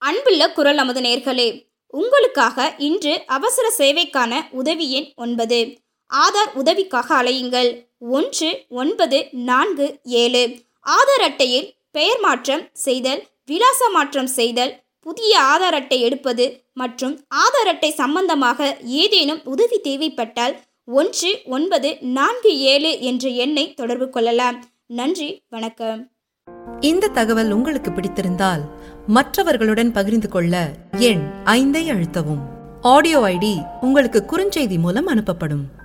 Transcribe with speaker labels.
Speaker 1: அன்புள்ள குரல் நமது நேர்களே உங்களுக்காக இன்று அவசர சேவைக்கான உதவி எண் ஒன்பது ஆதார் உதவிக்காக அலையுங்கள் ஒன்று ஒன்பது நான்கு ஏழு ஆதார் அட்டையில் பெயர் மாற்றம் செய்தல் விலாச மாற்றம் செய்தல் புதிய ஆதார் அட்டை எடுப்பது மற்றும் ஆதார் அட்டை சம்பந்தமாக ஏதேனும் உதவி தேவைப்பட்டால் ஒன்று ஒன்பது நான்கு ஏழு என்ற எண்ணை தொடர்பு கொள்ளலாம் நன்றி வணக்கம்
Speaker 2: இந்த தகவல் உங்களுக்கு பிடித்திருந்தால் மற்றவர்களுடன் பகிர்ந்து கொள்ள எண் ஐந்தை அழுத்தவும் ஆடியோ ஐடி உங்களுக்கு குறுஞ்செய்தி மூலம் அனுப்பப்படும்